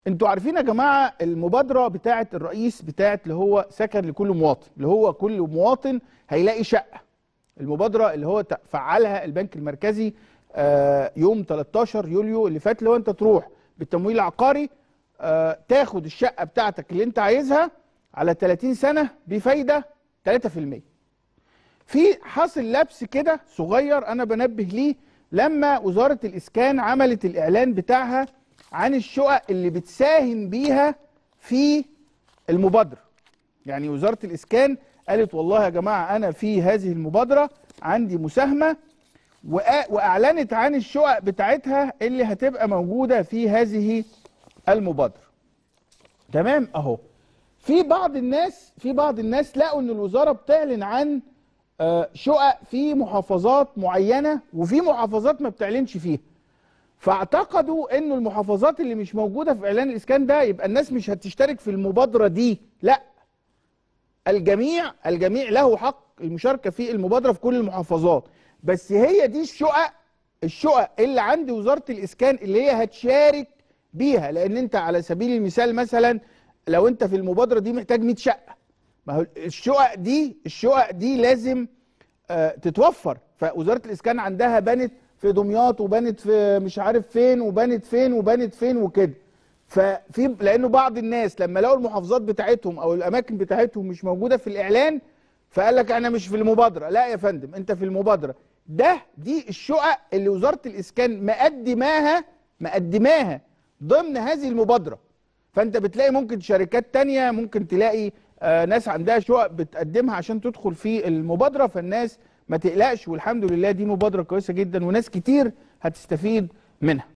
انتوا عارفين يا جماعه المبادره بتاعه الرئيس بتاعه اللي هو سكن لكل مواطن اللي هو كل مواطن هيلاقي شقه المبادره اللي هو فعلها البنك المركزي آه، يوم 13 يوليو اللي فات اللي هو انت تروح بالتمويل العقاري آه، تاخد الشقه بتاعتك اللي انت عايزها على 30 سنه بفايده 3% في حاصل لبس كده صغير انا بنبه ليه لما وزاره الاسكان عملت الاعلان بتاعها عن الشقق اللي بتساهم بيها في المبادره يعني وزاره الاسكان قالت والله يا جماعه انا في هذه المبادره عندي مساهمه وأ- واعلنت عن الشقق بتاعتها اللي هتبقى موجوده في هذه المبادره تمام اهو في بعض الناس في بعض الناس لقوا ان الوزاره بتعلن عن آه، شقق في محافظات معينه وفي محافظات ما بتعلنش فيها فاعتقدوا انه المحافظات اللي مش موجوده في اعلان الاسكان ده يبقى الناس مش هتشترك في المبادره دي لا الجميع الجميع له حق المشاركه في المبادره في كل المحافظات بس هي دي الشقق الشقق اللي عند وزاره الاسكان اللي هي هتشارك بيها لان انت على سبيل المثال مثلا لو انت في المبادره دي محتاج 100 شقه ما هو الشقق دي الشقق دي لازم آه، تتوفر فوزاره الاسكان عندها بنت في دمياط وبنت في مش عارف فين وبنت فين وبنت فين وكده ففي لانه بعض الناس لما لقوا المحافظات بتاعتهم او الاماكن بتاعتهم مش موجوده في الاعلان فقال لك انا مش في المبادره لا يا فندم انت في المبادره ده دي الشقق اللي وزاره الاسكان مقدماها مقدماها ضمن هذه المبادره فانت بتلاقي ممكن شركات تانية ممكن تلاقي آه ناس عندها شقق بتقدمها عشان تدخل في المبادره فالناس ما تقلقش والحمد لله دي مبادره كويسه جدا وناس كتير هتستفيد منها